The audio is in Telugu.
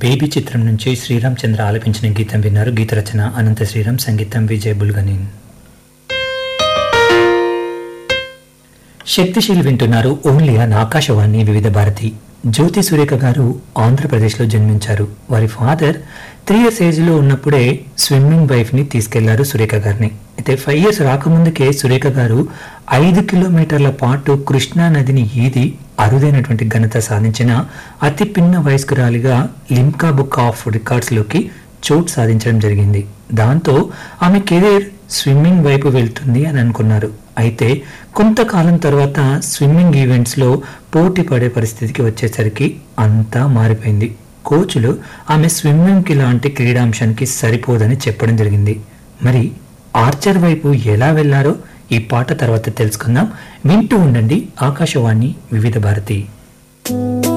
బేబీ చిత్రం నుంచి శ్రీరామ్ చంద్ర ఆలపించిన గీతం విన్నారు గీత రచన అనంత శ్రీరామ్ సంగీతం విజయ్ బుల్గనీన్ శక్తిశీలి వింటున్నారు ఓన్లీ ఆన్ ఆకాశవాణి వివిధ భారతి జ్యోతి సురేఖ గారు ఆంధ్రప్రదేశ్లో జన్మించారు వారి ఫాదర్ త్రీ ఇయర్స్ ఏజ్లో ఉన్నప్పుడే స్విమ్మింగ్ వైఫ్ని తీసుకెళ్లారు సురేఖ గారిని అయితే ఫైవ్ ఇయర్స్ రాకముందుకే సురేఖ గారు ఐదు కిలోమీటర్ల పాటు కృష్ణా నదిని ఈది అరుదైనటువంటి ఘనత సాధించిన అతి పిన్న వయస్కురాలిగా లిమ్కా బుక్ ఆఫ్ రికార్డ్స్లోకి చోటు సాధించడం జరిగింది దాంతో ఆమె కెరీర్ స్విమ్మింగ్ వైపు వెళ్తుంది అని అనుకున్నారు అయితే కొంతకాలం తర్వాత స్విమ్మింగ్ ఈవెంట్స్లో పోటీ పడే పరిస్థితికి వచ్చేసరికి అంతా మారిపోయింది కోచ్లు ఆమె స్విమ్మింగ్కి లాంటి క్రీడాంశానికి సరిపోదని చెప్పడం జరిగింది మరి ఆర్చర్ వైపు ఎలా వెళ్లారో ఈ పాట తర్వాత తెలుసుకుందాం వింటూ ఉండండి ఆకాశవాణి వివిధ భారతి